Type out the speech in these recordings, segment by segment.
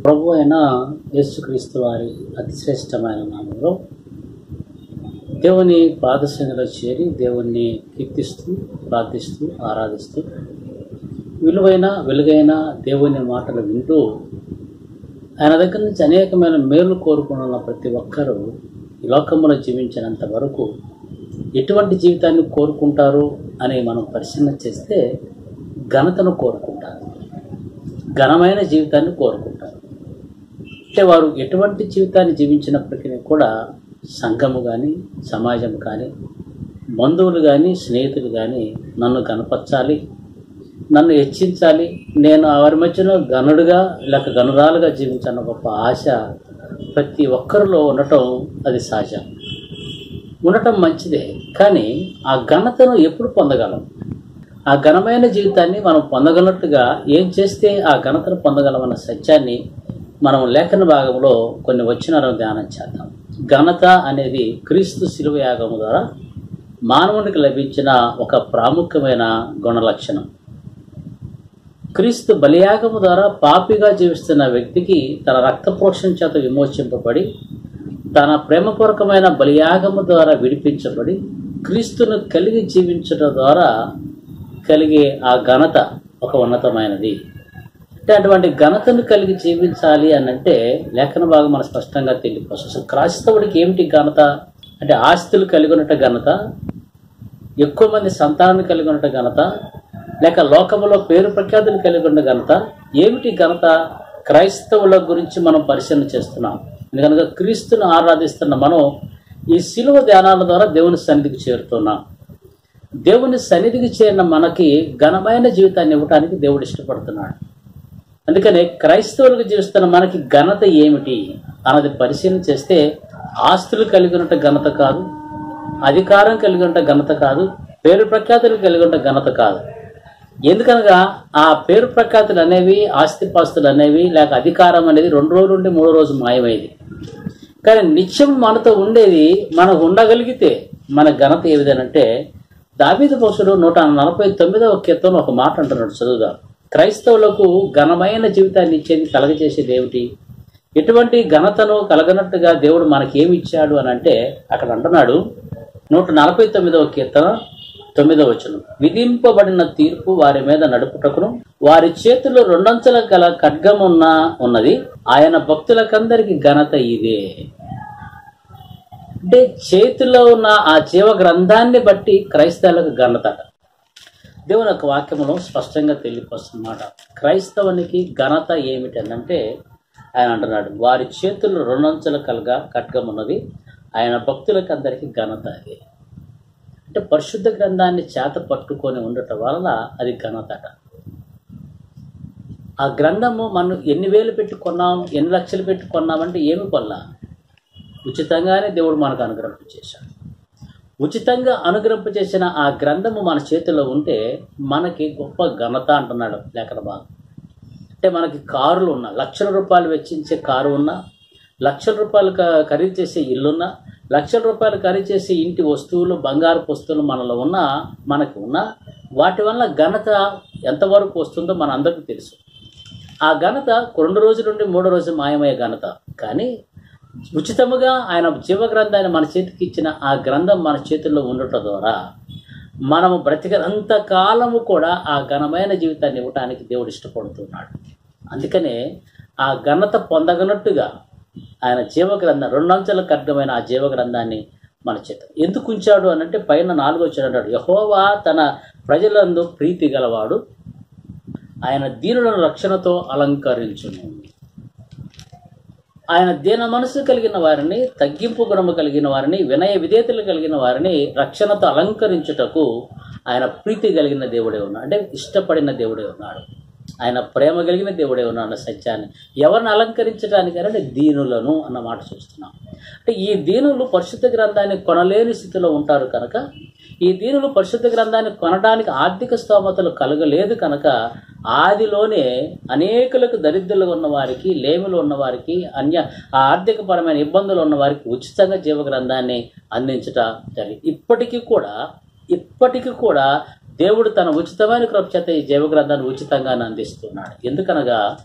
ప్రభు అయిన యేసుక్రీస్తు వారి అతి శ్రేష్టమైన నామంలో దేవుని పాదశంలో చేరి దేవుణ్ణి కీర్తిస్తూ ప్రార్థిస్తూ ఆరాధిస్తూ విలువైన వెలుగైన దేవుని మాటలు వింటూ ఆయన దగ్గర నుంచి అనేకమైన మేలు కోరుకున్న ప్రతి ఒక్కరూ ఈ లోకంలో జీవించినంత వరకు ఎటువంటి జీవితాన్ని కోరుకుంటారు అని మనం పరిశీలన చేస్తే ఘనతను కోరుకుంటారు ఘనమైన జీవితాన్ని కోరుకుంటారు అంటే వారు ఎటువంటి జీవితాన్ని జీవించినప్పటికీ కూడా సంఘము కానీ సమాజం కానీ బంధువులు కానీ స్నేహితులు కానీ నన్ను కనపరచాలి నన్ను హెచ్చించాలి నేను వారి మధ్యన గనుడుగా లేక గనురాలుగా జీవించాలన్న గొప్ప ఆశ ప్రతి ఒక్కరిలో ఉండటం అది సహజం ఉండటం మంచిదే కానీ ఆ ఘనతను ఎప్పుడు పొందగలం ఆ ఘనమైన జీవితాన్ని మనం పొందగలట్టుగా ఏం చేస్తే ఆ ఘనతను పొందగలమన్న సత్యాన్ని మనం లేఖన భాగంలో కొన్ని వచ్చినాలను ధ్యానం చేద్దాం ఘనత అనేది క్రీస్తు శిలువ యాగము ద్వారా మానవునికి లభించిన ఒక ప్రాముఖ్యమైన గుణలక్షణం క్రీస్తు బలియాగము ద్వారా పాపిగా జీవిస్తున్న వ్యక్తికి తన రక్త ప్రోక్షణ చేత విమోచింపబడి తన ప్రేమపూర్వకమైన బలియాగము ద్వారా విడిపించబడి క్రీస్తును కలిగి జీవించడం ద్వారా కలిగే ఆ ఘనత ఒక ఉన్నతమైనది అంటే అటువంటి ఘనతను కలిగి జీవించాలి అని అంటే లేఖన భాగం మన స్పష్టంగా తెలియపోతుంది అసలు క్రైస్తవుడికి ఏమిటి ఘనత అంటే ఆస్తులు కలిగి ఉన్నట్టు ఘనత ఎక్కువ మంది సంతానాన్ని కలిగి ఉన్నట్టు ఘనత లేక లోకములో పేరు ప్రఖ్యాతులు కలిగి ఉన్న ఘనత ఏమిటి ఘనత క్రైస్తవుల గురించి మనం పరిశీలన చేస్తున్నాం ఎందుకనగా క్రీస్తును ఆరాధిస్తున్న మనం ఈ శిలువ ధ్యానాల ద్వారా దేవుని సన్నిధికి చేరుతున్నాం దేవుని సన్నిధికి చేరిన మనకి ఘనమైన జీవితాన్ని ఇవ్వడానికి దేవుడు ఇష్టపడుతున్నాడు అందుకనే క్రైస్తవులకు జీవిస్తున్న మనకి ఘనత ఏమిటి అన్నది పరిశీలన చేస్తే ఆస్తులు కలిగి ఉన్నట్టు ఘనత కాదు అధికారం కలిగి ఉంటే ఘనత కాదు పేరు ప్రఖ్యాతులు కలిగి ఉంటే ఘనత కాదు ఎందుకనగా ఆ పేరు ప్రఖ్యాతులు అనేవి ఆస్తిపాస్తులు అనేవి లేక అధికారం అనేది రెండు రోజుల నుండి మూడో రోజు మాయమైంది కానీ నిత్యం మనతో ఉండేది మనకు ఉండగలిగితే మన ఘనత ఏ విధంటే దావీదు పక్షుడు నూట నలభై తొమ్మిదవ కీర్తన ఒక మాట అంటున్నాడు చదువుదాం క్రైస్తవులకు ఘనమైన జీవితాన్ని ఇచ్చేది కలగజేసేది ఏమిటి ఎటువంటి ఘనతను కలగనట్టుగా దేవుడు మనకేమి ఇచ్చాడు అని అంటే అక్కడ అంటున్నాడు నూట నలభై తొమ్మిదవ కీర్తన తొమ్మిదవ వచనం విధింపబడిన తీర్పు వారి మీద నడుపుటకును వారి చేతుల్లో రెండంచెల గల ఖడ్గమున్న ఉన్నది ఆయన భక్తులకందరికి ఘనత ఇదే అంటే చేతిలో ఉన్న ఆ జీవ గ్రంథాన్ని బట్టి క్రైస్తవులకు ఘనత దేవుని యొక్క వాక్యములో స్పష్టంగా తెలియపరుస్తున్నమాట క్రైస్తవునికి ఘనత ఏమిటి అంటే ఆయన అంటున్నాడు వారి చేతుల్లో రెండంచెల కలగా ఖడ్గమున్నది ఆయన భక్తులకు అందరికీ ఘనత అది అంటే పరిశుద్ధ గ్రంథాన్ని చేత పట్టుకొని ఉండటం వలన అది ఘనతట ఆ గ్రంథము మనం ఎన్ని వేలు పెట్టి కొన్నాం ఎన్ని లక్షలు పెట్టి కొన్నామంటే ఏమి కొల్లా ఉచితంగానే దేవుడు మనకు అనుగ్రహం చేశాడు ఉచితంగా అనుగ్రహింప చేసిన ఆ గ్రంథము మన చేతిలో ఉంటే మనకి గొప్ప ఘనత అంటున్నాడు లేఖన భాగం అంటే మనకి కారులు ఉన్నా లక్షల రూపాయలు వెచ్చించే కారు ఉన్నా లక్షల రూపాయలు క- ఖరీదు చేసే ఇల్లున్నా లక్షల రూపాయలు ఖరీదు చేసే ఇంటి వస్తువులు బంగారు వస్తువులు మనలో ఉన్నా మనకు ఉన్నా వాటి వల్ల ఘనత ఎంతవరకు వస్తుందో మన అందరికీ తెలుసు ఆ ఘనత రెండు రోజుల నుండి మూడో రోజు మాయమయ్యే ఘనత కానీ ఉచితముగా ఆయన జీవ గ్రంథాన్ని మన చేతికి ఇచ్చిన ఆ గ్రంథం మన చేతుల్లో ఉండటం ద్వారా మనము బ్రతికినంత కాలము కూడా ఆ ఘనమైన జీవితాన్ని ఇవ్వటానికి దేవుడు ఇష్టపడుతున్నాడు అందుకనే ఆ ఘనత పొందగనట్టుగా ఆయన జీవ గ్రంథం రెండంచెల ఖడ్గమైన ఆ జీవ గ్రంథాన్ని మన చేత ఎందుకు ఉంచాడు అని అంటే పైన నాలుగో వచ్చాడు అంటాడు యహోవా తన ప్రజలందు ప్రీతి గలవాడు ఆయన దీనులను రక్షణతో అలంకరించును ఆయన దీన మనసు కలిగిన వారిని తగ్గింపు గుణము కలిగిన వారిని వినయ విధేతలు కలిగిన వారిని రక్షణతో అలంకరించుటకు ఆయన ప్రీతి కలిగిన దేవుడే ఉన్నాడు అంటే ఇష్టపడిన దేవుడే ఉన్నాడు ఆయన ప్రేమ కలిగిన దేవుడే ఉన్నాడు అన్న సత్యాన్ని ఎవరిని అలంకరించడానికి అంటే దీనులను అన్న మాట చూస్తున్నాం అంటే ఈ దీనులు పరిశుద్ధ గ్రంథాన్ని కొనలేని స్థితిలో ఉంటారు కనుక ఈ దీనులు పరిశుద్ధ గ్రంథాన్ని కొనడానికి ఆర్థిక స్తోమతలు కలగలేదు కనుక ఆదిలోనే అనేకులకు దరిద్రులు ఉన్న వారికి లేములు ఉన్న వారికి అన్య ఆ ఆర్థికపరమైన ఇబ్బందులు ఉన్న వారికి ఉచితంగా జీవ గ్రంథాన్ని అందించట జరిగింది ఇప్పటికీ కూడా ఇప్పటికీ కూడా దేవుడు తన ఉచితమైన కృప చేత ఈ జీవ గ్రంథాన్ని ఉచితంగానే అందిస్తున్నాడు ఎందుకనగా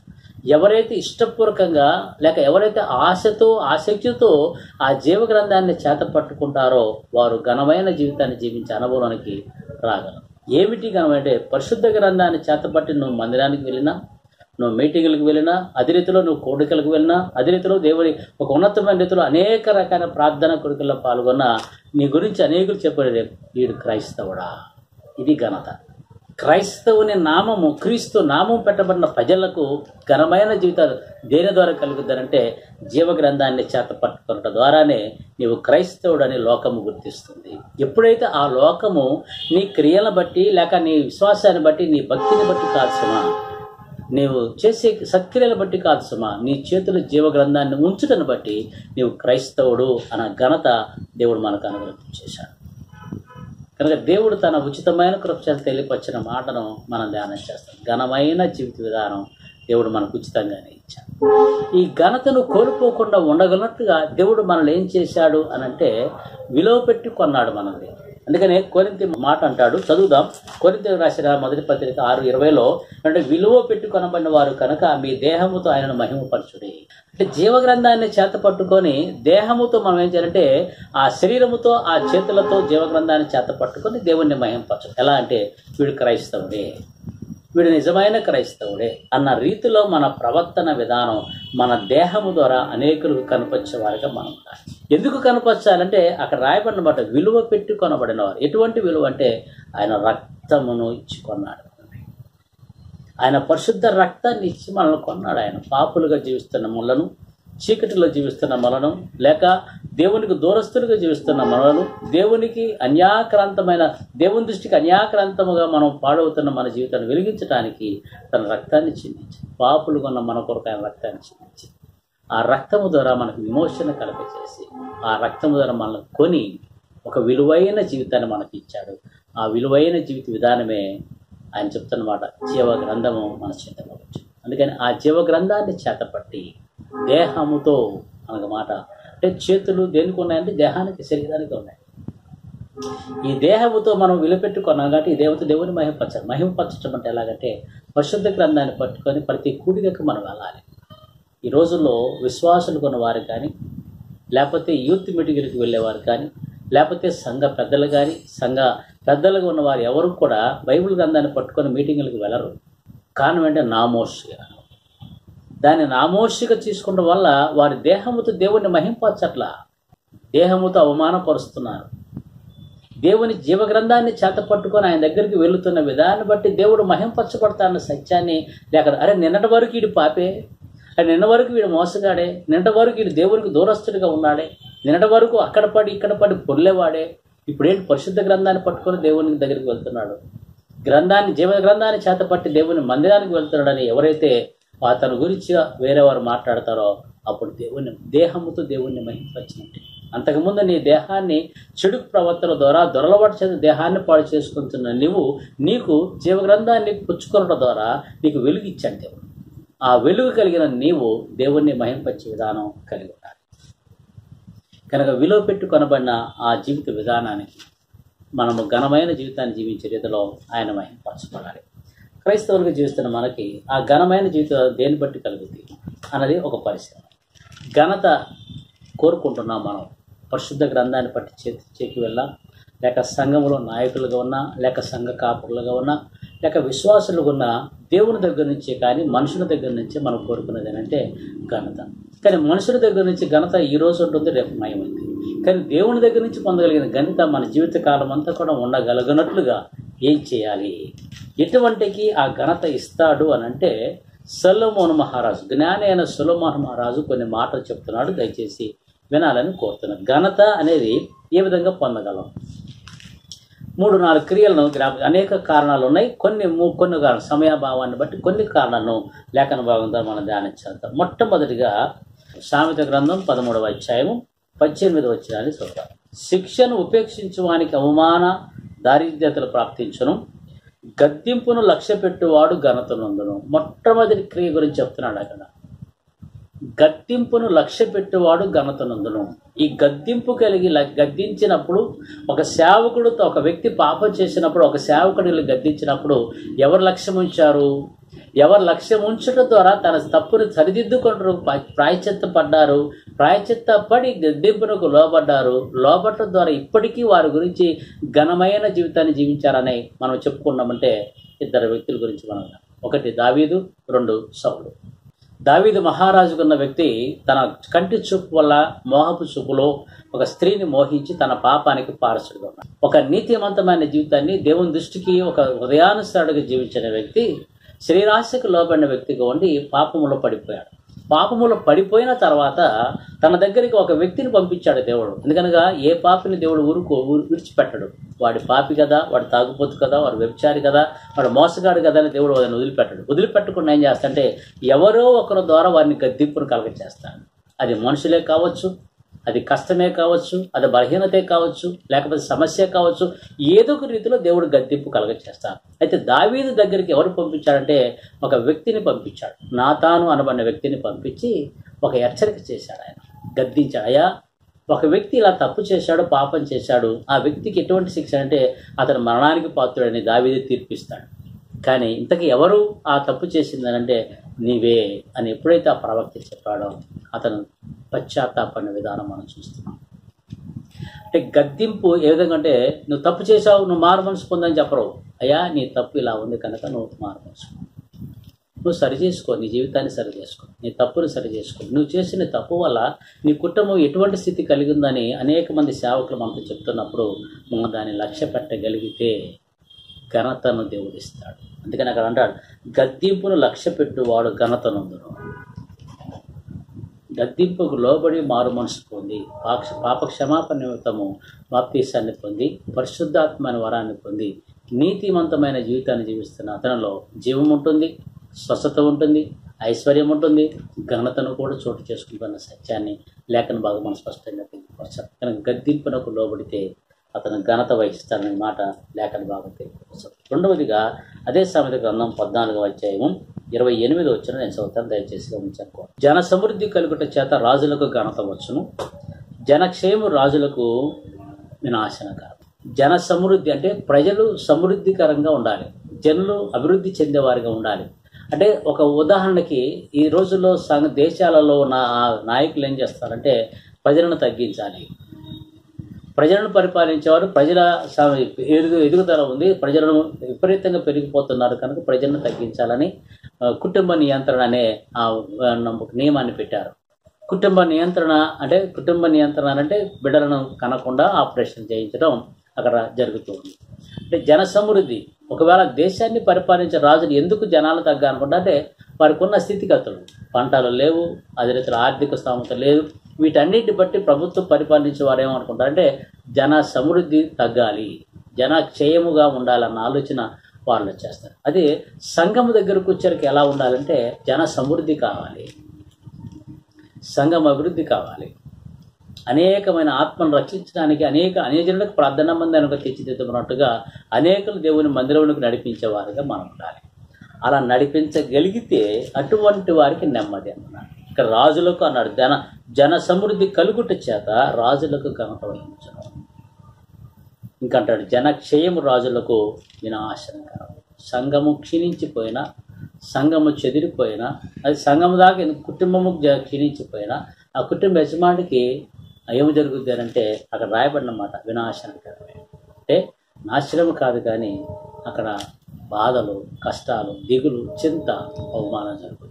ఎవరైతే ఇష్టపూర్వకంగా లేక ఎవరైతే ఆశతో ఆసక్తితో ఆ జీవ గ్రంథాన్ని చేత పట్టుకుంటారో వారు ఘనమైన జీవితాన్ని జీవించే అనుభవానికి రాగలరు ఏమిటి ఘనం అంటే పరిశుద్ధ గ్రంథాన్ని చేతపట్టి నువ్వు మందిరానికి వెళ్ళినా నువ్వు మీటింగులకు వెళ్ళినా అదే రీతిలో నువ్వు కోడికలకు వెళ్ళినా అదే రీతిలో దేవుడి ఒక ఉన్నతమైన రీతిలో అనేక రకాల ప్రార్థన కొడుకుల్లో పాల్గొన్నా నీ గురించి అనేకులు చెప్పారు వీడు క్రైస్తవుడా ఇది ఘనత క్రైస్తవుని నామము క్రీస్తు నామం పెట్టబడిన ప్రజలకు ఘనమైన జీవితాలు దేని ద్వారా కలుగుతారంటే జీవ గ్రంథాన్ని చేత పట్టుకున్నట ద్వారానే నీవు క్రైస్తవుడని లోకము గుర్తిస్తుంది ఎప్పుడైతే ఆ లోకము నీ క్రియలను బట్టి లేక నీ విశ్వాసాన్ని బట్టి నీ భక్తిని బట్టి కాదు సుమా నీవు చేసే సత్క్రియలను బట్టి కాదు సుమా నీ చేతుల జీవ గ్రంథాన్ని ఉంచుటను బట్టి నీవు క్రైస్తవుడు అన్న ఘనత దేవుడు మనకు అనుగ్రహం చేశాడు కనుక దేవుడు తన ఉచితమైన కృపచేత తెలియపరిచిన మాటను మనం ధ్యానం చేస్తాం ఘనమైన జీవిత విధానం దేవుడు మనకు ఉచితంగానే ఇచ్చాడు ఈ ఘనతను కోల్పోకుండా ఉండగలట్టుగా దేవుడు మనల్ని ఏం చేశాడు అని అంటే విలువ పెట్టి కొన్నాడు మనల్ని అందుకనే కొరింతి మాట అంటాడు చదువుదాం కొరింతి రాసిన మొదటి పత్రిక ఆరు ఇరవైలో అంటే విలువ పెట్టి కొనబడిన వారు కనుక మీ దేహముతో ఆయనను మహిమపరచుడి అంటే జీవగ్రంథాన్ని చేత పట్టుకొని దేహముతో మనం ఏం చేయాలంటే ఆ శరీరముతో ఆ చేతులతో జీవగ్రంథాన్ని చేత పట్టుకొని దేవుణ్ణి మహింపరచు ఎలా అంటే వీడు క్రైస్తవుడే వీడు నిజమైన క్రైస్తవుడే అన్న రీతిలో మన ప్రవర్తన విధానం మన దేహము ద్వారా అనేకులకు కనపరిచే వారిగా మనం ఉండాలి ఎందుకు కనపరచాలంటే అక్కడ రాయబడిన మాట విలువ పెట్టి కొనబడిన వారు ఎటువంటి విలువ అంటే ఆయన రక్తమును ఇచ్చి కొన్నాడు ఆయన పరిశుద్ధ రక్తాన్ని ఇచ్చి మనల్ని కొన్నాడు ఆయన పాపులుగా జీవిస్తున్న మనలను చీకటిలో జీవిస్తున్న మనలను లేక దేవునికి దూరస్తులుగా జీవిస్తున్న మనలను దేవునికి అన్యాక్రాంతమైన దేవుని దృష్టికి అన్యాక్రాంతముగా మనం పాడవుతున్న మన జీవితాన్ని వెలిగించడానికి తన రక్తాన్ని చిందించి పాపులుగా ఉన్న మన కొరకు ఆయన రక్తాన్ని చిందించి ఆ రక్తము ద్వారా మనకు విమోచన కలగచేసి ఆ రక్తము ద్వారా మనల్ని కొని ఒక విలువైన జీవితాన్ని మనకి ఇచ్చాడు ఆ విలువైన జీవిత విధానమే ఆయన చెప్తున్నమాట జీవ గ్రంథము మన చేతలో వచ్చింది అందుకని ఆ జీవ గ్రంథాన్ని చేతపట్టి దేహముతో అనగా మాట అంటే చేతులు దేనికి ఉన్నాయంటే దేహానికి శరీరానికి ఉన్నాయి ఈ దేహముతో మనం విలుపెట్టుకున్నాం కాబట్టి ఈ దేవత దేవుని మహిమపరచాలి మహిమపరచడం అంటే ఎలాగంటే పరిశుద్ధ గ్రంథాన్ని పట్టుకొని ప్రతి కూడికకు మనం వెళ్ళాలి ఈ రోజుల్లో విశ్వాసులు కొన్న వారు కానీ లేకపోతే యూత్ మీటింగ్లకు వెళ్ళేవారు కానీ లేకపోతే సంఘ పెద్దలు కానీ సంఘ పెద్దలుగా ఉన్నవారు ఎవరు కూడా బైబిల్ గ్రంథాన్ని పట్టుకొని మీటింగులకు వెళ్ళరు కారణం ఏంటంటే నామోషిగా దాన్ని నామోషిగా తీసుకుంటం వల్ల వారి దేహముతో దేవుణ్ణి మహింపరచట్ల దేహముతో అవమానపరుస్తున్నారు దేవుని జీవగ్రంథాన్ని చేత పట్టుకొని ఆయన దగ్గరికి వెళుతున్న విధాన్ని బట్టి దేవుడు మహింపరచబడతాన్న సత్యాన్ని లేక అరే నిన్నటి వరకు వీడు పాపే అరే నిన్న వరకు వీడు మోసగాడే నిన్నటి వరకు వీడు దేవునికి దూరస్తుడిగా ఉన్నాడే నిన్నటి వరకు అక్కడ పడి ఇక్కడ పడి పొర్లేవాడే ఇప్పుడేంటి పరిశుద్ధ గ్రంథాన్ని పట్టుకొని దేవుని దగ్గరికి వెళ్తున్నాడు గ్రంథాన్ని జీవ గ్రంథాన్ని చేత పట్టి దేవుని మందిరానికి వెళ్తున్నాడని ఎవరైతే అతని గురించి వేరే వారు మాట్లాడతారో అప్పుడు దేవుని దేహముతో దేవుణ్ణి మహింపరిచినట్టే అంతకుముందు నీ దేహాన్ని చెడు ప్రవర్తన ద్వారా దొరలబడి చేత దేహాన్ని పాడు చేసుకుంటున్న నీవు నీకు జీవగ్రంథాన్ని పుచ్చుకొనడం ద్వారా నీకు వెలుగు ఇచ్చాడు దేవుడు ఆ వెలుగు కలిగిన నీవు దేవుణ్ణి మహింపరిచే విధానం కలిగి ఉండాలి కనుక విలువ పెట్టి కొనబడిన ఆ జీవిత విధానానికి మనము ఘనమైన జీవితాన్ని జీవించే రీతిలో ఆయన మహింపరచబడాలి క్రైస్తవులుగా జీవిస్తున్న మనకి ఆ ఘనమైన జీవితం దేన్ని బట్టి కలుగుతుంది అన్నది ఒక పరిశ్రమ ఘనత కోరుకుంటున్నాం మనం పరిశుద్ధ గ్రంథాన్ని బట్టి చేతి చేకి వెళ్ళా లేక సంఘంలో నాయకులుగా ఉన్నా లేక సంఘ కాపురులుగా ఉన్నా లేక విశ్వాసులుగా ఉన్న దేవుని దగ్గర నుంచే కానీ మనుషుల దగ్గర నుంచే మనం కోరుకునేది ఏంటంటే ఘనత కానీ మనుషుల దగ్గర నుంచి ఘనత ఈ రోజు ఉంటుంది రేపు మయమైంది కానీ దేవుని దగ్గర నుంచి పొందగలిగిన ఘనత మన జీవిత కాలం అంతా కూడా ఉండగలిగినట్లుగా ఏం చేయాలి ఎటువంటికి ఆ ఘనత ఇస్తాడు అని అంటే సొలొమోను మహారాజు జ్ఞాని అయిన సొలొమోను మహారాజు కొన్ని మాటలు చెప్తున్నాడు దయచేసి వినాలని కోరుతున్నాను ఘనత అనేది ఏ విధంగా పొందగలం మూడు నాలుగు క్రియలను గ్రామ అనేక కారణాలు ఉన్నాయి కొన్ని ము- కొన్ని కారణాలు సమయాభావాన్ని బట్టి కొన్ని కారణాలను లేఖన భాగంతో మనం ధ్యానించాలి మొట్టమొదటిగా సామెత గ్రంథం పదమూడవ అధ్యాయము పద్దెనిమిది వచ్చినాన్ని చూద్దాం శిక్షను ఉపేక్షించు వానికి అవమాన దారిద్ర్యతలు ప్రాప్తించును గద్దింపును లక్ష్య పెట్టువాడు ఘనత నందును మొట్టమొదటి క్రియ గురించి చెప్తున్నాడు అక్కడ గద్దింపును లక్ష్య పెట్టువాడు ఘనతనందును ఈ గద్దింపు కలిగి ల- గద్దించినప్పుడు ఒక సేవకుడితో ఒక వ్యక్తి పాపం చేసినప్పుడు ఒక సేవకుడిని గద్దించినప్పుడు ఎవరు లక్ష్యం ఉంచారు ఎవరు లక్ష్యం ఉంచడం ద్వారా తన తప్పును సరిదిద్దుకుంటారు ప్రాయచిత్త పడ్డారు ప్రాయచిత్త పడి గద్దెంపునకు లోబడ్డారు లోబడటం ద్వారా ఇప్పటికీ వారి గురించి ఘనమైన జీవితాన్ని జీవించారని మనం చెప్పుకున్నామంటే ఇద్దరు వ్యక్తుల గురించి మనం ఒకటి దావీదు రెండు సౌలు దావీదు మహారాజుకున్న వ్యక్తి తన కంటి చూపు వల్ల మోహపు చూపులో ఒక స్త్రీని మోహించి తన పాపానికి పారసుడుగా ఉన్నాడు ఒక నీతివంతమైన జీవితాన్ని దేవుని దృష్టికి ఒక హృదయానుసారుడిగా జీవించిన వ్యక్తి శ్రీరాశికి లోబడిన వ్యక్తిగా ఉండి పాపములో పడిపోయాడు పాపములో పడిపోయిన తర్వాత తన దగ్గరికి ఒక వ్యక్తిని పంపించాడు దేవుడు ఎందుకనగా ఏ పాపిని దేవుడు ఊరుకో ఊరు విడిచిపెట్టడు వాడి పాపి కదా వాడు తాగుపోతు కదా వాడు వ్యభిచారి కదా వాడు మోసగాడు కదా అని దేవుడు వాడిని వదిలిపెట్టడు వదిలిపెట్టకుండా ఏం చేస్తాడంటే ఎవరో ఒకరి ద్వారా వారిని గద్దింపును కలగ చేస్తాడు అది మనుషులే కావచ్చు అది కష్టమే కావచ్చు అది బలహీనతే కావచ్చు లేకపోతే సమస్య కావచ్చు ఏదో ఒక రీతిలో దేవుడు గద్దింపు కలగ చేస్తాడు అయితే దావీదు దగ్గరికి ఎవరు పంపించాడంటే ఒక వ్యక్తిని పంపించాడు నాతాను అనబడిన వ్యక్తిని పంపించి ఒక హెచ్చరిక చేశాడు ఆయన గద్దించాడు అయ్యా ఒక వ్యక్తి ఇలా తప్పు చేశాడు పాపం చేశాడు ఆ వ్యక్తికి ఎటువంటి శిక్ష అంటే అతను మరణానికి పాత్రుడని దావీదు తీర్పిస్తాడు కానీ ఇంతకీ ఎవరు ఆ తప్పు చేసిందనంటే నీవే అని ఎప్పుడైతే ఆ ప్రవక్త చెప్పాడో అతను పశ్చాత్తాపడిన విధానం మనం చూస్తున్నాం అంటే గద్దింపు ఏ విధంగా అంటే నువ్వు తప్పు చేసావు నువ్వు మారు మనసు పొందని చెప్పరు అయ్యా నీ తప్పు ఇలా ఉంది కనుక నువ్వు మారు మనసు పొందు. నువ్వు సరి చేసుకో నీ జీవితాన్ని సరి చేసుకో నీ తప్పుని సరి చేసుకో నువ్వు చేసిన తప్పు వల్ల నీ కుటుంబం ఎటువంటి స్థితి కలిగిందని అనేక మంది సేవకులు మనకు చెప్తున్నప్పుడు మనం దాన్ని లక్ష్య పెట్టగలిగితే ఘనతను దేవుడిస్తాడు అందుకని అక్కడ అంటాడు గద్దింపును లక్ష్య పెట్టువాడు ఘనతనందును గద్దింపుకు లోబడి మారు మనసు పొంది పాక్ష పాప క్షమాపణ నిమిత్తము బాప్తీసాన్ని పొంది పరిశుద్ధాత్మైన వరాన్ని పొంది నీతివంతమైన జీవితాన్ని జీవిస్తున్న అతనిలో జీవం ఉంటుంది స్వస్థత ఉంటుంది ఐశ్వర్యం ఉంటుంది ఘనతను కూడా చోటు చేసుకుంటున్న సత్యాన్ని లేఖన బాగా మనం స్పష్టంగా తెలియపరచాలి కనుక గద్దింపునకు లోబడితే అతను ఘనత వహిస్తాడనే మాట లేఖన బాగా తెలియపరచాలి రెండవదిగా అదే సామెత గ్రంథం పద్నాలుగవ అధ్యాయము ఇరవై ఎనిమిది వచ్చిన నేను చదువుతాను దయచేసి గమనించాను జన సమృద్ధి కలుగుట చేత రాజులకు ఘనత వచ్చును జనక్షేము రాజులకు వినాశనకరం జన సమృద్ధి అంటే ప్రజలు సమృద్ధికరంగా ఉండాలి జనులు అభివృద్ధి చెందేవారిగా ఉండాలి అంటే ఒక ఉదాహరణకి ఈ రోజుల్లో సంఘ దేశాలలో ఉన్న ఆ నాయకులు ఏం చేస్తారంటే ప్రజలను తగ్గించాలి ప్రజలను పరిపాలించేవారు ప్రజల స- ఎదుగు ఎదుగుదల ఉంది ప్రజలను విపరీతంగా పెరిగిపోతున్నారు కనుక ప్రజలను తగ్గించాలని ఆ, కుటుంబ నియంత్రణ అనే ఆ ఆ, ఒక నియమాన్ని పెట్టారు కుటుంబ నియంత్రణ అంటే కుటుంబ నియంత్రణ అంటే బిడ్డలను కనకుండా ఆపరేషన్ చేయించడం అక్కడ జరుగుతుంది అంటే జన సమృద్ధి ఒకవేళ దేశాన్ని పరిపాలించే రాజులు ఎందుకు జనాలు తగ్గ అనుకుంటా అంటే వారికి ఉన్న స్థితిగతులు పంటలు లేవు అదే రీతిలో ఆర్థిక స్థామత లేదు వీటన్నిటి బట్టి ప్రభుత్వం పరిపాలించే వారు ఏమనుకుంటారంటే జన సమృద్ధి తగ్గాలి జన క్షయముగా ఉండాలన్న ఆలోచన వాళ్ళు చేస్తారు అదే సంఘం దగ్గరకు వచ్చరికి ఎలా ఉండాలంటే జన సమృద్ధి కావాలి సంఘం అభివృద్ధి కావాలి అనేకమైన ఆత్మను రక్షించడానికి అనేక అనేజనులకు ప్రార్థన మంది అనుక తీర్చిదిద్దుకున్నట్టుగా అనేకలు దేవుని మందిరంలోకి నడిపించేవారుగా మనం ఉండాలి అలా నడిపించగలిగితే అటువంటి వారికి నెమ్మది అన్నాడు ఇక్కడ రాజులకు అన్నాడు జన జన సమృద్ధి కలుగుట చేత రాజులకు ఘనత వహించడం ఇంకంటాడు జనక్షయము రాజులకు వినాశనకరం సంఘము క్షీణించిపోయినా సంఘము చెదిరిపోయినా అది సంఘము దాకా ఎందుకు కుటుంబము జ- క్షీణించిపోయినా ఆ కుటుంబ యజమానికి ఏమి జరుగుద్ది అంటే అక్కడ రాయబడిన మాట వినాశనకరమే అంటే నాశనం కాదు కానీ అక్కడ బాధలు కష్టాలు దిగులు చింత అవమానం జరుగుతుంది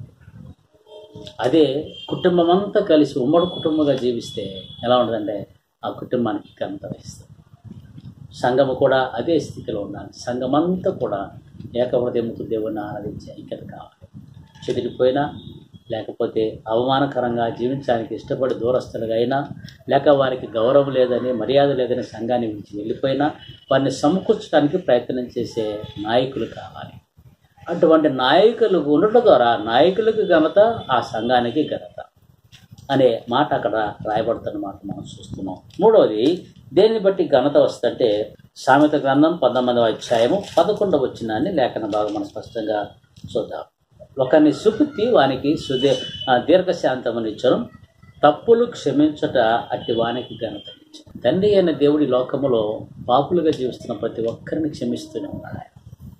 అదే కుటుంబం అంతా కలిసి ఉమ్మడి కుటుంబంగా జీవిస్తే ఎలా ఉంటుందంటే ఆ కుటుంబానికి ఘనత వహిస్తుంది సంఘము కూడా అదే స్థితిలో ఉండాలి సంఘమంతా కూడా ఏకహృదయముతో దేవుని ఆరాధించే ఐక్యత కావాలి చెదిరిపోయినా లేకపోతే అవమానకరంగా జీవించడానికి ఇష్టపడి దూరస్తులుగా అయినా లేక వారికి గౌరవం లేదని మర్యాద లేదని సంఘాన్ని విడిచి వెళ్ళిపోయినా వారిని సమకూర్చడానికి ప్రయత్నం చేసే నాయకులు కావాలి అటువంటి నాయకులు ఉండటం ద్వారా నాయకులకు ఘనత ఆ సంఘానికి ఘనత అనే మాట అక్కడ రాయబడుతున్న మాట మనం చూస్తున్నాం మూడవది దేన్ని బట్టి ఘనత వస్తుందంటే సామెత గ్రంథం పంతొమ్మిదవ అధ్యాయము పదకొండవ వచ్చినాన్ని లేఖన భాగం మనం స్పష్టంగా చూద్దాం ఒకరిని సుపుత్తి వానికి సుదే ఆ, దీర్ఘశాంతమునిచ్చను తప్పులు క్షమించట అట్టి వానికి ఘనత ఇచ్చును. తండ్రి అయిన దేవుడి లోకములో పాపులుగా జీవిస్తున్న ప్రతి ఒక్కరిని క్షమిస్తూనే ఉన్నాడు ఆయన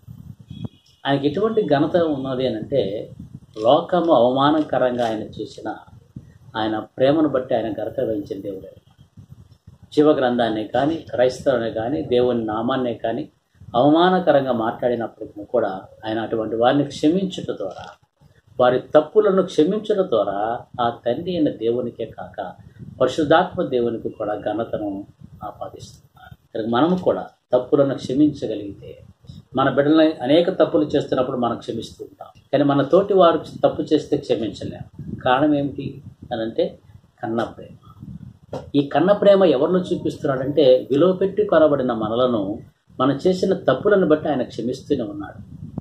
ఆయనకి ఎటువంటి ఘనత ఉన్నది అని అంటే లోకము అవమానకరంగా ఆయన చేసిన ఆయన ప్రేమను బట్టి ఆయన ఘనత వహించిన దేవుడు ఆయన. జీవ గ్రంథాన్ని కానీ క్రైస్తవుని కానీ దేవుని నామాన్నే కానీ అవమానకరంగా మాట్లాడినప్పటికీ కూడా ఆయన అటువంటి వారిని క్షమించుట ద్వారా వారి తప్పులను క్షమించడం ద్వారా ఆ తండ్రి అయిన దేవునికే కాక పరిశుద్ధాత్మ దేవునికి కూడా ఘనతను ఆపాదిస్తున్నారు కనుక మనము కూడా తప్పులను క్షమించగలిగితే మన బిడ్డలని అనేక తప్పులు చేస్తున్నప్పుడు మనం క్షమిస్తూ ఉంటాం కానీ మన తోటి వారు తప్పు చేస్తే క్షమించలేము కారణం ఏమిటి అని అంటే కన్న ప్రేమ ఈ కన్న ప్రేమ ఎవరిలో చూపిస్తున్నాడంటే విలువ పెట్టి కొనబడిన మనలను మనం చేసిన తప్పులను బట్టి ఆయన క్షమిస్తూనే ఉన్నాడు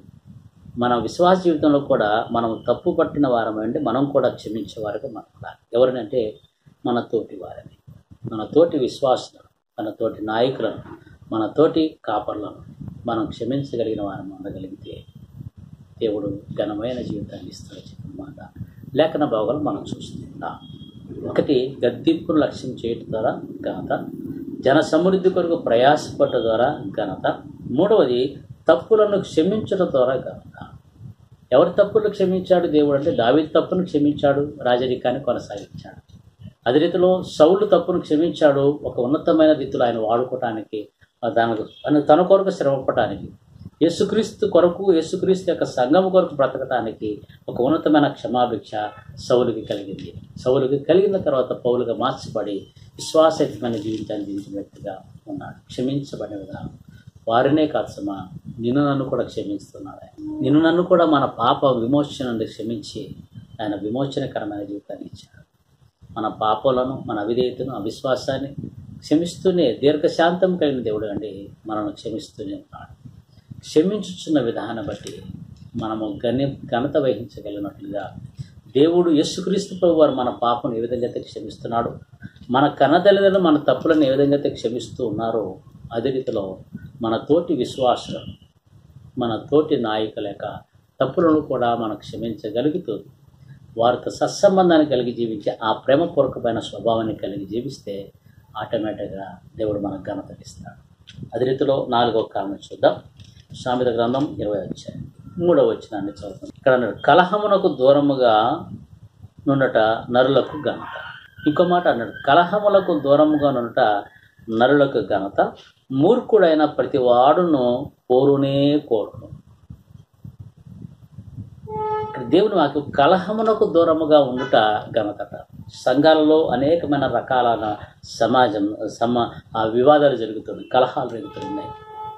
మన విశ్వాస జీవితంలో కూడా మనం తప్పు పట్టిన వారమంటే మనం కూడా క్షమించేవారుగా మనం ఉండాలి ఎవరినంటే మన తోటి వారిని మన తోటి విశ్వాసులను మన తోటి నాయకులను మన తోటి కాపర్లను మనం క్షమించగలిగిన వారం ఉండగలిగితే దేవుడు ఘనమైన జీవితాన్ని ఇస్తాడు చెప్పమాట లేఖన భాగాలు మనం చూస్తున్నాం ఒకటి గద్దింపును లక్ష్యం చేయటం ద్వారా ఘనత జన సమృద్ధి కొరకు ప్రయాసపడ్డ ద్వారా ఘనత మూడవది తప్పులను క్షమించడం ద్వారా ఘనత ఎవరి తప్పులు క్షమించాడు దేవుడు అంటే దావి తప్పును క్షమించాడు రాజరికాన్ని కొనసాగించాడు అదే రీతిలో సౌలు తప్పును క్షమించాడు ఒక ఉన్నతమైన రీతిలో ఆయన వాడుకోవటానికి ఆ దానికి తన- తన కొరకు శ్రమపడటానికి యేసుక్రీస్తు కొరకు యేసుక్రీస్తు యొక్క సంఘం కొరకు బ్రతకటానికి ఒక ఉన్నతమైన క్షమాభిక్ష సౌలుకి కలిగింది సౌలుకి కలిగిన తర్వాత పౌలుగా మార్చబడి విశ్వాసయుతమైన జీవితాన్ని జీవించిన వ్యక్తిగా ఉన్నాడు క్షమించబడిన విధానం వారినే కాదు సుమా నిన్ను నన్ను కూడా క్షమిస్తున్నాడు ఆయన నిన్ను నన్ను కూడా మన పాప విమోచన నుండి క్షమించి ఆయన విమోచనకరమైన జీవితాన్ని ఇచ్చాడు మన పాపాలను మన అవిధేయతను అవిశ్వాసాన్ని క్షమిస్తూనే దీర్ఘశాంతం కలిగిన దేవుడు అండి మనను క్షమిస్తూనే ఉన్నాడు క్షమించుచున్న విధానం బట్టి మనము గణ్య ఘనత వహించగలిగినట్లుగా దేవుడు యేసుక్రీస్తు ప్రభు వారు మన పాపను ఏ విధంగా అయితే క్షమిస్తున్నాడు మన కన్నతల్లిదండ్రులు మన తప్పులను ఏ విధంగా అయితే క్షమిస్తూ ఉన్నారో అదే రీతిలో మన తోటి విశ్వాసం మన తోటి నాయకుల యొక్క తప్పులను కూడా మనం క్షమించగలుగుతూ వారితో సత్సంబంధాన్ని కలిగి జీవించే ఆ ప్రేమపూర్వకమైన స్వభావాన్ని కలిగి జీవిస్తే ఆటోమేటిక్గా దేవుడు మనకు ఘనత ఇస్తాడు అదే రీతిలో నాలుగో కారణం చూద్దాం సామెత గ్రంథం ఇరవై వచ్చాయి మూడవ వచ్చినాన్ని చదువుతాం ఇక్కడ అన్నాడు కలహమునకు దూరముగా నుండట నరులకు ఘనత ఇంకో మాట అన్నాడు కలహములకు దూరముగా నుండట నరులకు ఘనత మూర్ఖుడైన ప్రతి వాడును కోరునే కోరును ఇక్కడ దేవుని మాకు కలహమునకు దూరముగా ఉండుట ఘనతట సంఘాలలో అనేకమైన రకాల సమాజం సమ ఆ వివాదాలు జరుగుతున్నాయి కలహాలు జరుగుతున్నాయి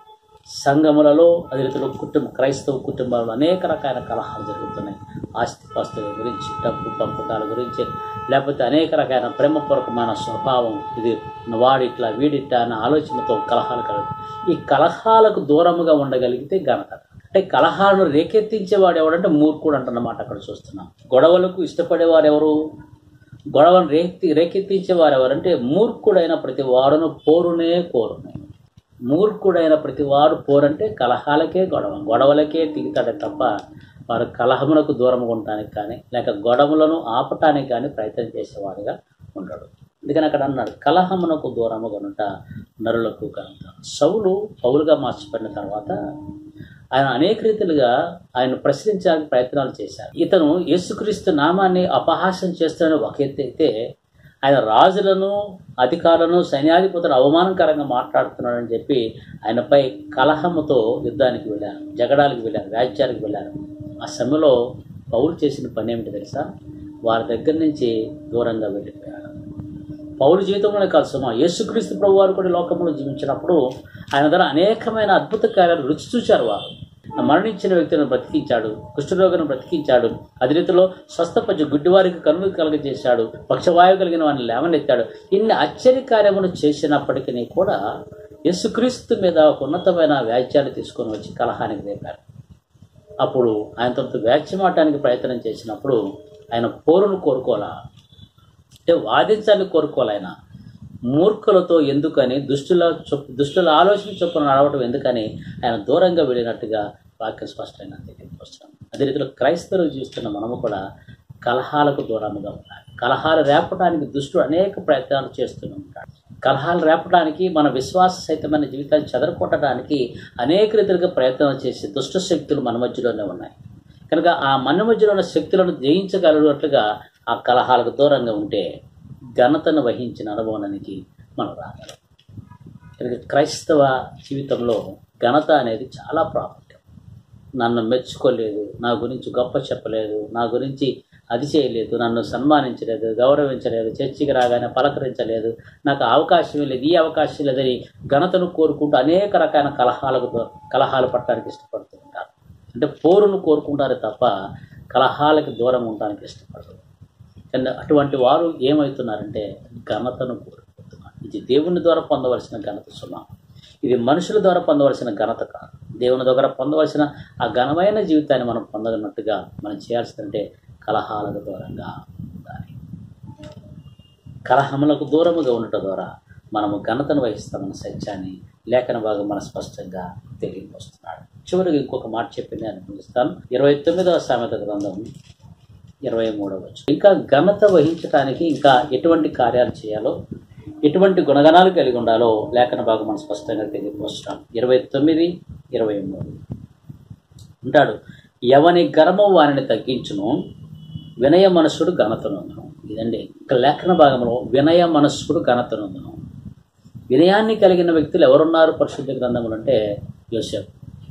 సంఘములలో అదే రీతిలో కుటుంబ క్రైస్తవ కుటుంబాలలో అనేక రకాల కలహాలు జరుగుతున్నాయి ఆస్తిపాస్తుల గురించి డబ్బు పంపకాల గురించి లేకపోతే అనేక రకాల ప్రేమపూర్వకమైన స్వభావం ఇది వాడిట్లా వీడిట్లా అన్న ఆలోచనతో కలహాలు కలుగుతాయి ఈ కలహాలకు దూరముగా ఉండగలిగితే ఘనత అంటే కలహాలను రేకెత్తించేవాడు ఎవడంటే మూర్ఖుడు అంటున్నమాట అక్కడ చూస్తున్నాం గొడవలకు ఇష్టపడేవారు ఎవరు గొడవను రేకెత్తి రేకెత్తించేవారు ఎవరంటే మూర్ఖుడైన ప్రతి వాడును పోరునే కోరునే మూర్ఖుడైన ప్రతివాడు పోరంటే కలహాలకే గొడవ గొడవలకే దిగుతాడే తప్ప వారు కలహములకు దూరం ఉండటానికి కానీ లేక గొడవలను ఆపటానికి కానీ ప్రయత్నం చేసేవాడుగా ఉండడు అందుకని అక్కడ అన్నాడు కలహమునకు దూరముగా ఉంట నరులకు కనుక సౌలు పౌలుగా మార్చబడిన తర్వాత ఆయన అనేక రీతిలుగా ఆయన ప్రశ్నించడానికి ప్రయత్నాలు చేశారు ఇతను యేసుక్రీస్తు నామాన్ని అపహాస్యం చేస్తానని ఒక ఎత్తు అయితే ఆయన రాజులను అధికారులను సైన్యాధిపతులను అవమానకరంగా మాట్లాడుతున్నాడని చెప్పి ఆయనపై కలహముతో యుద్ధానికి వెళ్ళారు జగడాలకు వెళ్ళారు వ్యాజ్యాలకు వెళ్ళారు ఆ సమయంలో పౌలు చేసిన పని ఏమిటి తెలుసా వారి దగ్గర నుంచి దూరంగా వెళ్ళిపోయాడు పౌలు జీవితంలోనే కాదు సుమా యేసుక్రీస్తు ప్రభు వారు కూడా లోకంలో జీవించినప్పుడు ఆయన ద్వారా అనేకమైన అద్భుత కార్యాలు రుచి చూశారు వారు మరణించిన వ్యక్తులను బ్రతికించాడు కుష్ఠరోగులను బ్రతికించాడు అదే రీతిలో స్వస్థపరిచి గుడ్డివారికి కనులు కలగజేశాడు పక్షవాయువు కలిగిన వారిని లేవనెత్తాడు ఇన్ని ఆశ్చర్య కార్యములు చేసినప్పటికీ కూడా యేసుక్రీస్తు మీద ఒక ఉన్నతమైన వ్యాజ్యాన్ని తీసుకొని వచ్చి కలహానికి రేపారు అప్పుడు ఆయనతో వ్యాఖ్యమాటానికి ప్రయత్నం చేసినప్పుడు ఆయన పోరును కోరుకోవాలా అంటే వాదించాలని కోరుకోవాలి ఆయన మూర్ఖులతో ఎందుకని దుష్టుల చొప్ దుష్టుల ఆలోచన చొప్పున నడవటం ఎందుకని ఆయన దూరంగా వెళ్ళినట్టుగా వాక్యం స్పష్టంగా తెలియపరుస్తాం అదే రీతిలో క్రైస్తవులు జీవిస్తున్న మనము కూడా కలహాలకు దూరంగా ఉండాలి కలహాలు రేపడానికి దుష్టుడు అనేక ప్రయత్నాలు చేస్తూ ఉంటాడు కలహాలు రేపడానికి మన విశ్వాస సహితమైన జీవితాన్ని చెదరకొట్టడానికి అనేక రీతిలుగా ప్రయత్నాలు చేసే దుష్ట శక్తులు మన మధ్యలోనే ఉన్నాయి కనుక ఆ మన మధ్యలో ఉన్న శక్తులను జయించగలిగినట్లుగా ఆ కలహాలకు దూరంగా ఉంటే ఘనతను వహించిన అనుభవానికి మనం రాగలం కనుక క్రైస్తవ జీవితంలో ఘనత అనేది చాలా ప్రాముఖ్యం నన్ను మెచ్చుకోలేదు నా గురించి గొప్ప చెప్పలేదు నా గురించి అది చేయలేదు నన్ను సన్మానించలేదు గౌరవించలేదు చర్చికి రాగానే పలకరించలేదు నాకు అవకాశం లేదు ఈ అవకాశం లేదని ఘనతను కోరుకుంటూ అనేక రకాల కలహాలకు దూ- కలహాలు పట్టడానికి ఇష్టపడుతూ ఉంటారు అంటే పోరును కోరుకుంటారే తప్ప కలహాలకు దూరం ఉండడానికి ఇష్టపడరు కానీ అటువంటి వారు ఏమవుతున్నారంటే ఘనతను కోరుకుంటున్నారు ఇది దేవుని ద్వారా పొందవలసిన ఘనత సున్నా ఇది మనుషుల ద్వారా పొందవలసిన ఘనత కాదు దేవుని దగ్గర పొందవలసిన ఆ ఘనమైన జీవితాన్ని మనం పొందగన్నట్టుగా మనం చేయాల్సిందంటే కలహాలకు దూరంగా ఉండాలి కలహములకు దూరముగా ఉండటం ద్వారా మనము ఘనతను వహిస్తామన్న సత్యాన్ని లేఖన భాగం మన స్పష్టంగా తెలియవస్తున్నాడు చివరికి ఇంకొక మాట చెప్పింది అని పిలుస్తాను ఇరవై తొమ్మిదవ సామెత గ్రంథం ఇరవై మూడవ ఇంకా ఘనత వహించడానికి ఇంకా ఎటువంటి కార్యాలు చేయాలో ఎటువంటి గుణగణాలు కలిగి ఉండాలో లేఖన భాగం మనం స్పష్టంగా తెలియవస్తున్నాం ఇరవై తొమ్మిది ఇరవై మూడు అంటాడు ఎవని గర్మం వారిని తగ్గించును వినయ మనస్సుడు ఘనతనందును ఇదండి ఇక లేఖన భాగంలో వినయ మనస్సుడు ఘనతనందును వినయాన్ని కలిగిన వ్యక్తులు ఎవరున్నారు పరిశుద్ధ గ్రంథములు అంటే యోసేపు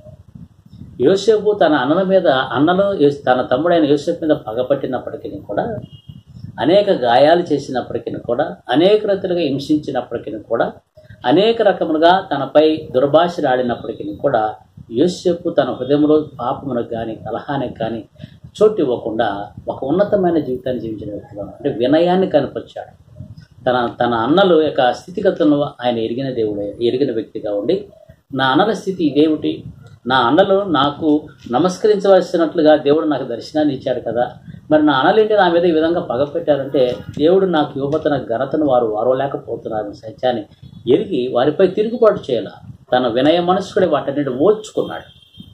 యోసేపు తన అన్నల మీద అన్నలు యోస్- తన తమ్ముడైన యోసేపు మీద పగపట్టినప్పటికీ కూడా అనేక గాయాలు చేసినప్పటికీ కూడా అనేక రీతులుగా హింసించినప్పటికీ కూడా అనేక రకములుగా తనపై దుర్భాషలాడినప్పటికీ కూడా యోసేపు తన హృదయంలో పాపమునకు కానీ కలహానికి కానీ చోటు ఇవ్వకుండా ఒక ఉన్నతమైన జీవితాన్ని జీవించిన వ్యక్తిగా ఉన్నాడు. అంటే వినయాన్ని కనపరిచాడు తన తన అన్నలు యొక్క స్థితిగతులను ఆయన ఎరిగిన దేవుడు ఎరిగిన వ్యక్తిగా ఉండి నా అన్నల స్థితి ఇదేమిటి నా అన్నలు నాకు నమస్కరించవలసినట్లుగా దేవుడు నాకు దర్శనాన్ని ఇచ్చాడు కదా మరి నా అన్నలేంటి నా మీద ఈ విధంగా పగ పెట్టారంటే దేవుడు నాకు యువతన ఘనతను వారు వారవలేకపోతున్నారని సత్యాన్ని ఎరిగి వారిపై తిరుగుబాటు చేయాల తన వినయ మనస్కుడే వాటన్నిటి ఓర్చుకున్నాడు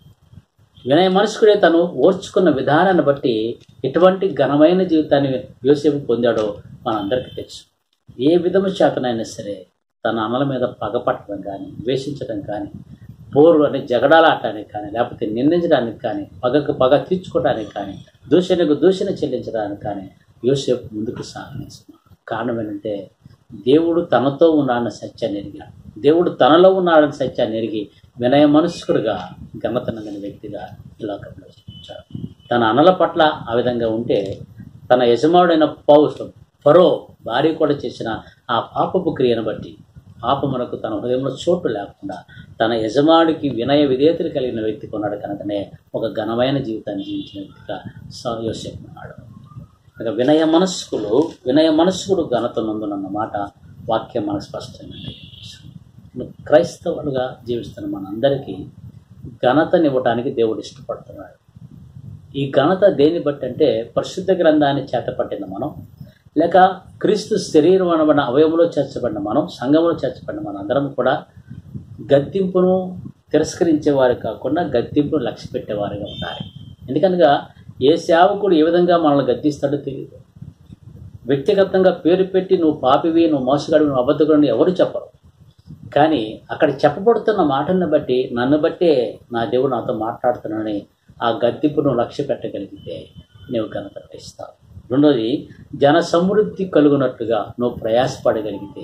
వినయ మనస్కుడే తను ఓర్చుకున్న విధానాన్ని బట్టి ఎటువంటి ఘనమైన జీవితాన్ని యోసేపు పొందాడో మనందరికీ తెలుసు ఏ విధము చేతనైనా సరే తన అన్నల మీద పగపట్టడం కానీ ద్వేషించడం కానీ పోరు అని జగడాలాడటానికి కానీ లేకపోతే నిందించడానికి కానీ పగకు పగ తీర్చుకోవడానికి కానీ దూషణకు దూషణ చెల్లించడానికి కానీ యోసేపు ముందుకు సాగనేస్తున్నాడు కారణం ఏంటంటే దేవుడు తనతో ఉన్నాడన్న సత్యాన్ని ఎరిగాడు దేవుడు తనలో ఉన్నాడన్న సత్యాన్ని ఎరిగి వినయ మనుష్కుడుగా ఘనతనమైన వ్యక్తిగా ఈ లోకంలో జీవించాడు తన అన్నల పట్ల ఆ విధంగా ఉంటే తన యజమానుడైన పౌరుషం ఫరో భార్య కూడా చేసిన ఆ పాపపు క్రియను బట్టి పాపమునకు తన హృదయంలో చోటు లేకుండా తన యజమానికి వినయ విధేయతలు కలిగిన వ్యక్తి కొన్నాడు కనుకనే ఒక ఘనమైన జీవితాన్ని జీవించిన వ్యక్తిగా స- యోసేపు ఉన్నాడు ఇక వినయ మనస్కులు వినయ మనస్కుడు ఘనత నందునన్న మాట వాక్యం మనకు స్పష్టంగా తెలియజేస్తుంది. క్రైస్తవులుగా జీవిస్తున్న మనందరికీ ఘనతనివ్వటానికి దేవుడు ఇష్టపడుతున్నాడు ఈ ఘనత దేన్ని బట్టి అంటే పరిశుద్ధ గ్రంథాన్ని చేతపట్టిన మనం లేక క్రీస్తు శరీరం అనబడిన అవయవంలో చేర్చబడిన మనం సంఘంలో చేర్చబడిన మన అందరం కూడా గద్దింపును తిరస్కరించేవారు కాకుండా గద్దింపును లక్ష్య పెట్టేవారుగా ఉండాలి ఎందుకనగా ఏ సేవకుడు ఏ విధంగా మనల్ని గద్దిస్తాడో తెలియదు వ్యక్తిగతంగా పేరు పెట్టి నువ్వు పాపివి నువ్వు మోసగాడివి నువ్వు అబద్ధకుడు ఎవరు చెప్పరు కానీ అక్కడ చెప్పబడుతున్న మాటలను బట్టి నన్ను బట్టే నా దేవుడు నాతో మాట్లాడుతున్నానని ఆ గద్దింపును లక్ష్య పెట్టగలిగితే నీవు ఘనత ఇస్తావు రెండోది జన సమృద్ధి కలుగునట్టుగా నువ్వు ప్రయాసపడగలిగితే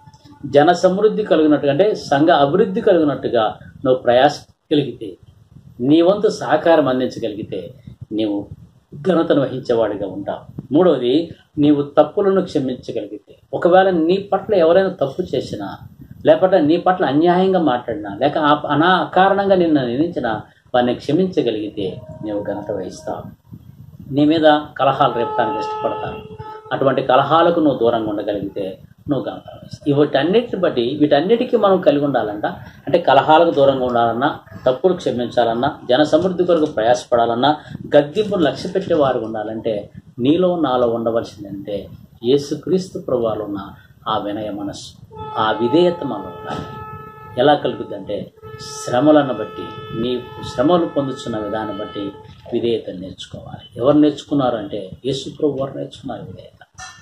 జన సమృద్ధి కలిగినట్టుగా అంటే సంఘ అభివృద్ధి కలిగినట్టుగా నువ్వు ప్రయాస కలిగితే నీ వంతు సహకారం అందించగలిగితే నీవు ఘనతను వహించేవాడిగా ఉంటావు మూడవది నీవు తప్పులను క్షమించగలిగితే ఒకవేళ నీ పట్ల ఎవరైనా తప్పు చేసినా లేకపోతే నీ పట్ల అన్యాయంగా మాట్లాడినా లేక ఆ- అనా అకారణంగా నిన్ను నిందించినా వారిని క్షమించగలిగితే నీవు ఘనత వహిస్తావు నీ మీద కలహాలు రేపడానికి ఇష్టపడతాను అటువంటి కలహాలకు నువ్వు దూరంగా ఉండగలిగితే నువ్వు ఘనత వహిస్తావు వీటన్నిటిని బట్టి వీటన్నిటికీ మనం కలిగి ఉండాలంట అంటే కలహాలకు దూరంగా ఉండాలన్నా తప్పులు క్షమించాలన్నా జన సమృద్ధి కొరకు ప్రయాసపడాలన్నా గద్దింపును లక్ష్య పెట్టేవారు ఉండాలంటే నీలో నాలో ఉండవలసిందంటే యేసుక్రీస్తు ప్రభువాలో ఉన్న ఆ వినయ మనస్సు ఆ విధేయత మనలో ఉండాలి ఎలా కలుగుద్దంటే శ్రమలను బట్టి నీ శ్రమలు పొందుతున్న విధానం బట్టి విధేయత నేర్చుకోవాలి ఎవరు నేర్చుకున్నారు అంటే యేసు ప్రభు వారు నేర్చుకున్నారు విధేయత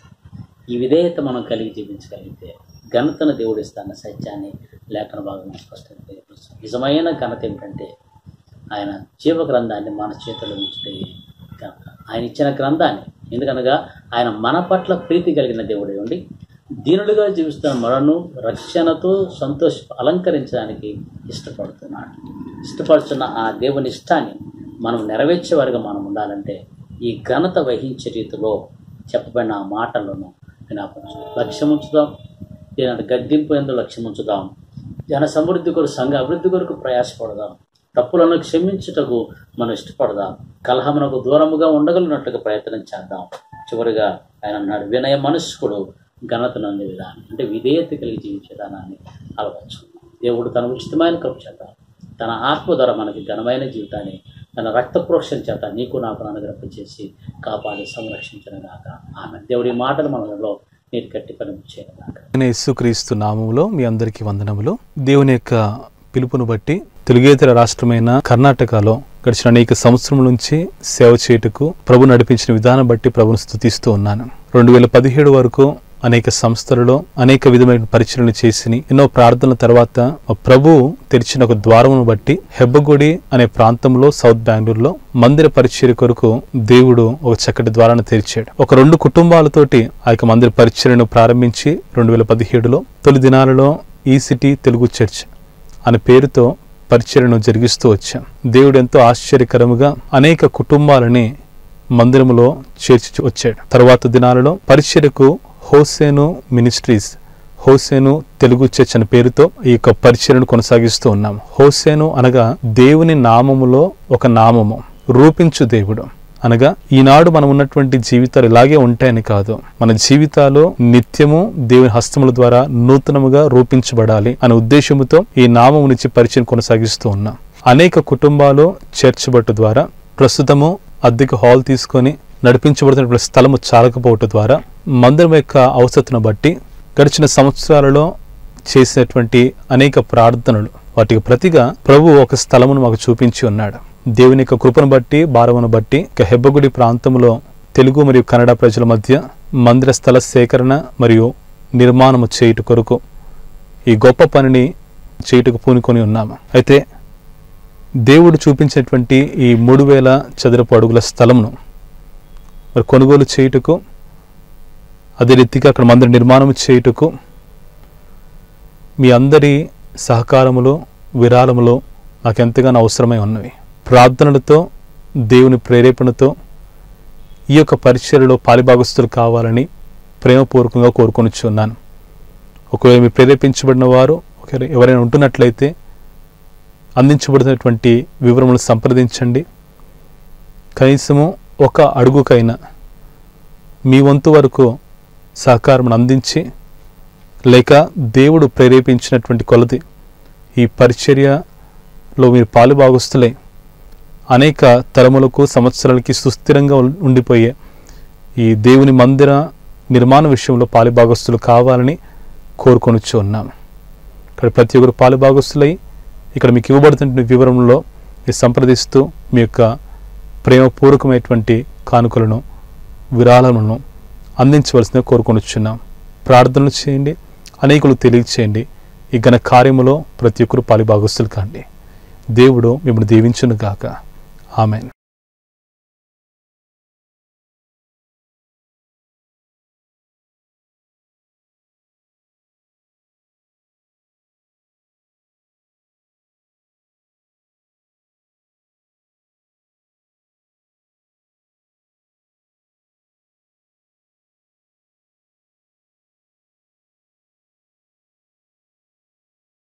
ఈ విధేయత మనం కలిగి జీవించగలిగితే ఘనతను దేవుడు ఇస్తాన్న సత్యాన్ని లేఖన భాగం స్పష్టంగా తెలియపరుస్తుంది నిజమైన ఘనత ఏమిటంటే ఆయన జీవ గ్రంథాన్ని మన చేతిలో ఉంచితే ఘనత ఆయన ఇచ్చిన గ్రంథాన్ని ఎందుకనగా ఆయన మన పట్ల ప్రీతి కలిగిన దేవుడే ఉండి దీనులుగా జీవిస్తున్న మనను రక్షణతో సంతోష అలంకరించడానికి ఇష్టపడుతున్నాడు ఇష్టపడుతున్న ఆ దేవుని ఇష్టాన్ని మనం నెరవేర్చే వారిగా మనం ఉండాలంటే ఈ ఘనత వహించే రీతిలో చెప్పబడిన ఆ మాటలను జ్ఞాపకం లక్ష్యం ఉంచుదాం దీని గద్దింపు ఎందు లక్ష్యం ఉంచుదాం జన సమృద్ధి కొరకు సంఘ అభివృద్ధి కొరకు ప్రయాసపడదాం తప్పులను క్షమించుటకు మనం ఇష్టపడదాం కలహమునకు దూరముగా ఉండగలిగినట్లుగా ప్రయత్నం చేద్దాం చివరిగా ఆయన అన్నాడు వినయ మనస్కుడు ఘనతను అందే విధానం అంటే విధేయత కలిగి జీవించే విధానాన్ని అలవర్చుకుందాం దేవుడు తన ఉచితమైన కృప చేత తన ఆత్మ ద్వారా మనకి ఘనమైన జీవితాన్ని తన రక్త ప్రోక్షణ చేత నీకు నాకు అనుగ్రహం చేసి కాపాడి సంరక్షించిన గాక ఆమె దేవుడి మాటలు మనలో నీరు కట్టి పని చేయను గాక నేను యేసుక్రీస్తు నామములో మీ అందరికీ వందనములు దేవుని యొక్క పిలుపును బట్టి తెలుగేతర రాష్ట్రమైన కర్ణాటకలో గడిచిన అనేక సంవత్సరం నుంచి సేవ చేయుటకు ప్రభు నడిపించిన విధానం బట్టి ప్రభును స్థుతిస్తూ ఉన్నాను రెండు వేల పదిహేడు వరకు అనేక సంస్థలలో అనేక విధమైన పరిచయలు చేసి ఎన్నో ప్రార్థనల తర్వాత మా ప్రభు తెరిచిన ఒక ద్వారమును బట్టి హెబ్బగుడి అనే ప్రాంతంలో సౌత్ బెంగళూరులో మందిర పరిచర్య కొరకు దేవుడు ఒక చక్కటి ద్వారాన్ని తెరిచాడు ఒక రెండు కుటుంబాలతోటి ఆ యొక్క మందిర పరిచర్యను ప్రారంభించి రెండు వేల పదిహేడులో తొలి దినాలలో ఈ సిటీ తెలుగు చర్చ్ అనే పేరుతో పరిచర్యను జరిగిస్తూ వచ్చాం దేవుడు ఎంతో ఆశ్చర్యకరముగా అనేక కుటుంబాలని మందిరములో చేర్చి వచ్చాడు తర్వాత దినాలలో పరిచర్యకు Hosanna ministries Hosanna Telugu church అనే పేరుతో ఈ యొక్క పరిచర్యను కొనసాగిస్తూ ఉన్నాం హోసేను అనగా దేవుని నామములో ఒక నామము రూపించు దేవుడు అనగా ఈనాడు మనం ఉన్నటువంటి జీవితాలు ఇలాగే ఉంటాయని కాదు మన జీవితాలు నిత్యము దేవుని హస్తముల ద్వారా నూతనముగా రూపించబడాలి అనే ఉద్దేశముతో ఈ నామము నుంచి పరిచయం కొనసాగిస్తూ ఉన్నాం అనేక కుటుంబాలు చర్చ్ బట్టు ద్వారా ప్రస్తుతము అద్దెకు హాల్ తీసుకొని నడిపించబడుతున్నటువంటి స్థలము చాలకపోవటం ద్వారా మందిరం యొక్క అవసరతను బట్టి గడిచిన సంవత్సరాలలో చేసినటువంటి అనేక ప్రార్థనలు వాటికి ప్రతిగా ప్రభు ఒక స్థలమును మాకు చూపించి ఉన్నాడు దేవుని యొక్క కృపను బట్టి భారమును బట్టి ఇక హెబ్బగుడి ప్రాంతంలో తెలుగు మరియు కన్నడ ప్రజల మధ్య మందిర స్థల సేకరణ మరియు నిర్మాణము చేయుట కొరకు ఈ గొప్ప పనిని చేయుటకు పూనుకొని ఉన్నాము అయితే దేవుడు చూపించినటువంటి ఈ మూడు వేల చదరపు అడుగుల స్థలమును మరి కొనుగోలు చేయుటకు అదే రీతిగా అక్కడ మందిర నిర్మాణం చేయుటకు మీ అందరి సహకారములు విరాళములు నాకు ఎంతగానో అవసరమై ఉన్నవి ప్రార్థనలతో దేవుని ప్రేరేపణతో ఈ యొక్క పరిచర్యలో పాలిభాగస్తులు కావాలని ప్రేమపూర్వకంగా కోరుకొనిచున్నాను ఒకవేళ మీరు ప్రేరేపించబడిన వారు ఒకవేళ ఎవరైనా ఉంటున్నట్లయితే అందించబడినటువంటి వివరములు సంప్రదించండి కనీసము ఒక అడుగుకైనా మీ వంతు వరకు సహకారం అందించి లేక దేవుడు ప్రేరేపించినటువంటి కొలది ఈ పరిచర్యలో మీరు పాలుభాగస్తులై అనేక తరములకు సంవత్సరాలకి సుస్థిరంగా ఉం- ఉండిపోయే ఈ దేవుని మందిర నిర్మాణ విషయంలో పాలుభాగస్తులు కావాలని కోరుకొనిచ్చు ఉన్నాము ఇక్కడ ప్రతి ఒక్కరు పాలుభాగస్తులై ఇక్కడ మీకు ఇవ్వబడుతున్న వివరంలో మీరు సంప్రదిస్తూ మీ యొక్క ప్రేమపూర్వకమైనటువంటి కానుకలను విరాళములను అందించవలసిందిగా కోరుకొనిచున్నాం ప్రార్థనలు చేయండి అనేకులు తెలియచేయండి ఈ ఘన కార్యములో ప్రతి ఒక్కరు పాలిభాగస్తులు కాండి దేవుడు మిమ్మల్ని దీవించును గాక ఆమెన్